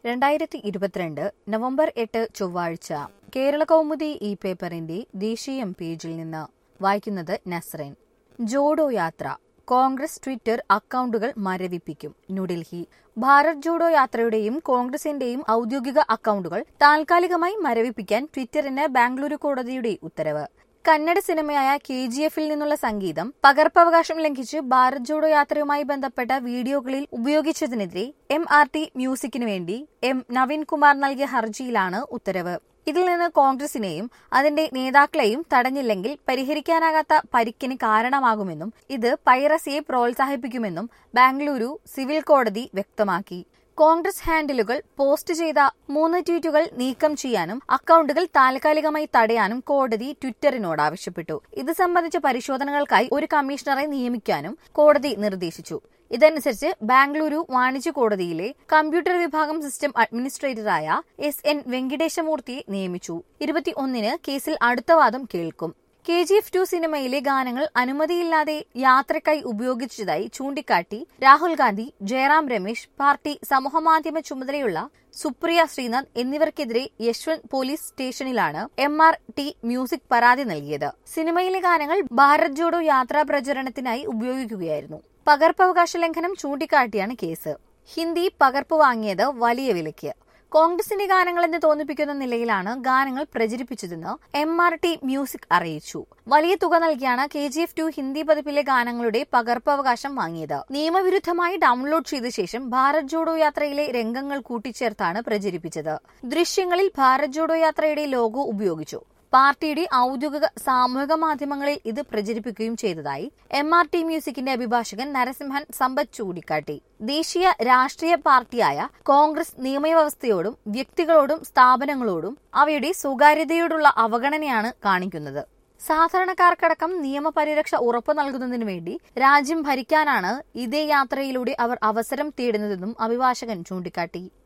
രണ്ടായിരത്തി ഇരുപത്തിരണ്ട് നവംബർ എട്ട് ചൊവ്വാഴ്ച കേരള കൗമുദി ഈ പേപ്പറിന്റെ ദേശീയം പേജിൽ നിന്ന് വായിക്കുന്നത് നസ്രൻ ജോഡോ യാത്ര കോൺഗ്രസ് ട്വിറ്റർ അക്കൌണ്ടുകൾ മരവിപ്പിക്കും ന്യൂഡൽഹി ഭാരത് ജോഡോ യാത്രയുടെയും കോൺഗ്രസിന്റെയും ഔദ്യോഗിക അക്കൌണ്ടുകൾ താൽക്കാലികമായി മരവിപ്പിക്കാൻ ട്വിറ്ററിന് ബാംഗ്ലൂരു കോടതിയുടെ ഉത്തരവ് കന്നഡ സിനിമയായ കെ ജി എഫിൽ നിന്നുള്ള സംഗീതം പകർപ്പവകാശം ലംഘിച്ച് ഭാരത് ജോഡോ യാത്രയുമായി ബന്ധപ്പെട്ട വീഡിയോകളിൽ ഉപയോഗിച്ചതിനെതിരെ എം ആർ ടി മ്യൂസിക്കിനു വേണ്ടി എം നവീൻ കുമാർ നൽകിയ ഹർജിയിലാണ് ഉത്തരവ് ഇതിൽ നിന്ന് കോൺഗ്രസിനെയും അതിന്റെ നേതാക്കളെയും തടഞ്ഞില്ലെങ്കിൽ പരിഹരിക്കാനാകാത്ത പരിക്കിന് കാരണമാകുമെന്നും ഇത് പൈറസിയെ പ്രോത്സാഹിപ്പിക്കുമെന്നും ബാംഗ്ലൂരു സിവിൽ കോടതി വ്യക്തമാക്കി കോൺഗ്രസ് ഹാൻഡിലുകൾ പോസ്റ്റ് ചെയ്ത മൂന്ന് ട്വീറ്റുകൾ നീക്കം ചെയ്യാനും അക്കൌണ്ടുകൾ താൽക്കാലികമായി തടയാനും കോടതി ട്വിറ്ററിനോട് ആവശ്യപ്പെട്ടു ഇത് സംബന്ധിച്ച പരിശോധനകൾക്കായി ഒരു കമ്മീഷണറെ നിയമിക്കാനും കോടതി നിർദ്ദേശിച്ചു ഇതനുസരിച്ച് ബാംഗ്ലൂരു വാണിജ്യ കോടതിയിലെ കമ്പ്യൂട്ടർ വിഭാഗം സിസ്റ്റം അഡ്മിനിസ്ട്രേറ്ററായ എസ് എൻ വെങ്കിടേശമൂർത്തിയെ നിയമിച്ചു ഇരുപത്തിയൊന്നിന് കേസിൽ അടുത്ത വാദം കേൾക്കും കെ ജി എഫ് ടു സിനിമയിലെ ഗാനങ്ങൾ അനുമതിയില്ലാതെ യാത്രയ്ക്കായി ഉപയോഗിച്ചതായി ചൂണ്ടിക്കാട്ടി രാഹുൽ ഗാന്ധി ജയറാം രമേശ് പാർട്ടി സമൂഹമാധ്യമ ചുമതലയുള്ള സുപ്രിയ ശ്രീനാഥ് എന്നിവർക്കെതിരെ യശ്വന്ത് പോലീസ് സ്റ്റേഷനിലാണ് എം ആർ ടി മ്യൂസിക് പരാതി നൽകിയത് സിനിമയിലെ ഗാനങ്ങൾ ഭാരത് ജോഡോ യാത്രാ പ്രചരണത്തിനായി ഉപയോഗിക്കുകയായിരുന്നു പകർപ്പവകാശ ലംഘനം ചൂണ്ടിക്കാട്ടിയാണ് കേസ് ഹിന്ദി പകർപ്പ് വാങ്ങിയത് വലിയ വിലയ്ക്ക് കോൺഗ്രസിന്റെ ഗാനങ്ങളെന്ന് തോന്നിപ്പിക്കുന്ന നിലയിലാണ് ഗാനങ്ങൾ പ്രചരിപ്പിച്ചതെന്ന് എം ആർ ടി മ്യൂസിക് അറിയിച്ചു വലിയ തുക നൽകിയാണ് K G F two Hindi പതിപ്പിലെ ഗാനങ്ങളുടെ പകർപ്പവകാശം വാങ്ങിയത് നിയമവിരുദ്ധമായി ഡൗൺലോഡ് ചെയ്ത ശേഷം ഭാരത് ജോഡോ യാത്രയിലെ രംഗങ്ങൾ കൂട്ടിച്ചേർത്താണ് പ്രചരിപ്പിച്ചത് ദൃശ്യങ്ങളിൽ ഭാരത് ജോഡോ യാത്രയുടെ ലോഗോ ഉപയോഗിച്ചു പാർട്ടിയുടെ ഔദ്യോഗിക സാമൂഹിക മാധ്യമങ്ങളിൽ ഇത് പ്രചരിപ്പിക്കുകയും ചെയ്തതായി എം ആർ ടി മ്യൂസിക്കിന്റെ അഭിഭാഷകൻ നരസിംഹൻ സമ്പത്ത് ചൂണ്ടിക്കാട്ടി ദേശീയ രാഷ്ട്രീയ പാർട്ടിയായ കോൺഗ്രസ് നിയമവ്യവസ്ഥയോടും വ്യക്തികളോടും സ്ഥാപനങ്ങളോടും അവയുടെ സ്വകാര്യതയോടുള്ള അവഗണനയാണ് കാണിക്കുന്നത് സാധാരണക്കാർക്കടക്കം നിയമപരിരക്ഷ ഉറപ്പു നൽകുന്നതിനു വേണ്ടി രാജ്യം ഭരിക്കാനാണ് ഇതേ യാത്രയിലൂടെ അവർ അവസരം തേടുന്നതെന്നും അഭിഭാഷകൻ ചൂണ്ടിക്കാട്ടി